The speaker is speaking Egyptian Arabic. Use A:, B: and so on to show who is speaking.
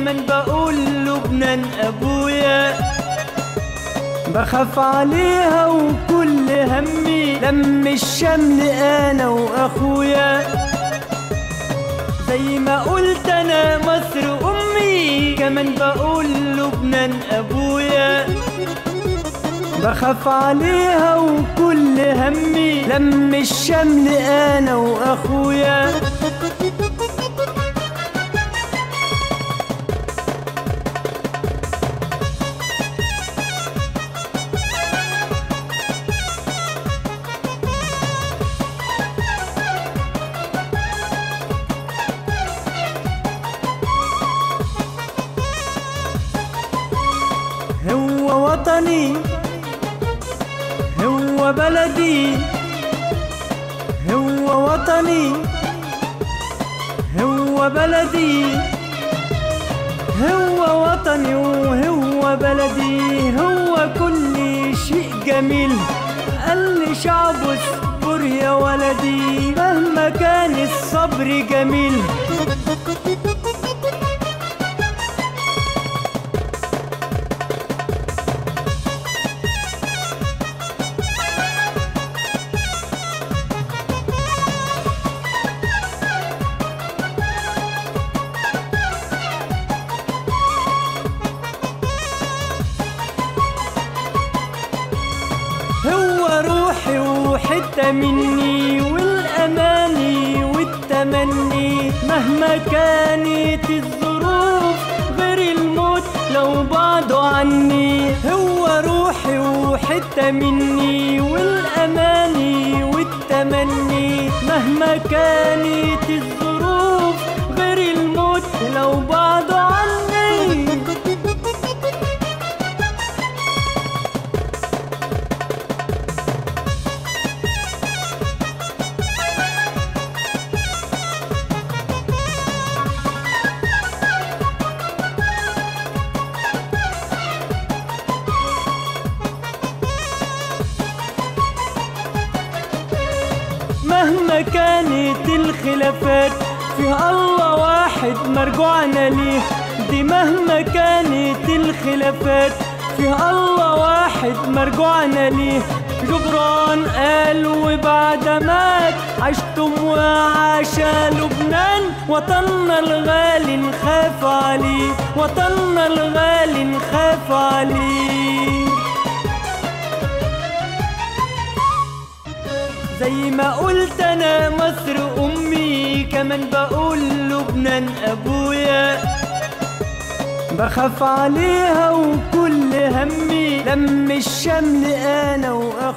A: كمان بقول لبنان ابويا بخاف عليها وكل همي لم الشمل انا واخويا زي ما قلت انا مصر امي كمان بقول لبنان ابويا بخاف عليها وكل همي لم الشمل انا واخويا هو وطني هو بلدي هو وطني هو بلدي هو وطني وهو بلدي هو كل شيء جميل قال لي شعبه اصبر يا ولدي مهما كان الصبر جميل هو روحي وحتة مني والأماني والتمني مهما كانت الظروف غير الموت لو بعدوا عني هو روحي وحتة مني والأماني والتمني مهما كانت الظروف غير الموت لو بعدوا عني مهما كانت الخلافات فيها الله واحد مرجوعنا ليه دي مهما كانت الخلافات فيها الله واحد مرجوعنا ليه جبران قال وبعد مات عشتم وعاش لبنان وطننا الغالي نخاف عليه وطننا الغالي نخاف عليه زي ما قلت انا مصر امي كمان بقول لبنان ابويا بخاف عليها وكل همي لم الشمل انا واخويا